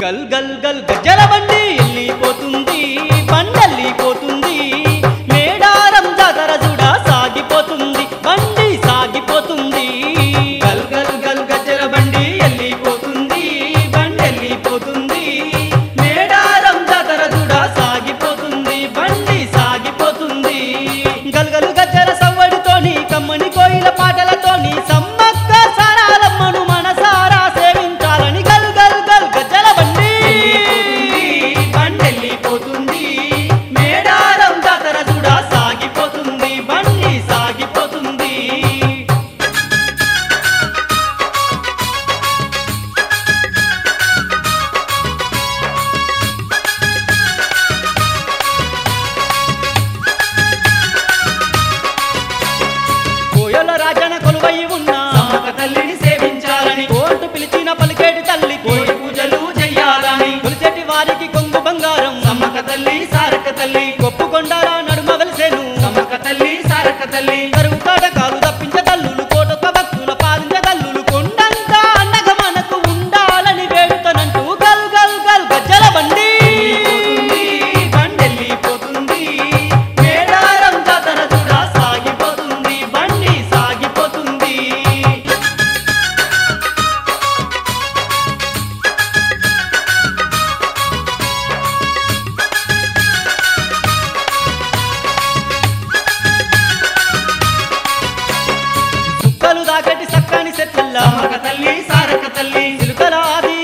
గల్ గల్ గల్ గజ్జల బండి వెళ్ళిపోతుంది బండెళ్ళిపోతుంది మేడారం జాతర చూడ సాగిపోతుంది బండి సాగిపోతుంది గల్ గల్ గల్ గజ్జల బండి వెళ్ళిపోతుంది బండెళ్ళిపోతుంది మేడారం జాతర చూడ సాగిపోతుంది బండి సాగిపోతుంది గల్గలు గజ్జల సవ్వడితోని కమ్మని కోయిల పాటలతోని సమ్మక్క సారాలమ్మను మనసారా సేవించాలని గల్ గల్ గల్ గజ్జల బండి బండెళ్ళిపోతుంది మేడారం జాతర చూడ సాగిపోతుంది బండి సాగిపోతుంది కోయల రాజన కొలువై ఉన్న సమ్మక్క తల్లిని సేవించాలని కోర్టు పిలిచిన పలికేటి తల్లి కోడి పూజలు చెయ్యాలని కొలిచెటి వారికి కొంగు బంగారం సమ్మక్క తల్లి సారక్క తల్లి కొప్పు కొండాల నడుమ వెలిసేను సమ్మక్క తల్లి సారక్క తల్లి కరువు కాటకాలు తప్పించే తల్లులు కోటొక్క భక్తుల పాలించే తల్లులు కొండంతా అండగా మనకు ఉండాలని వేడుతనంటూ గల్ గల్ గల్ గజ్జల బండి బండెళ్ళిపోతుంది మేడారం జాతర చూడ సాగిపోతుంది బండి సాగిపోతుంది చుక్కలు దాకటి సక్కని చెట్లల్లా సమ్మక్క తల్లి సారక్క తల్లి చిలుకల ఆది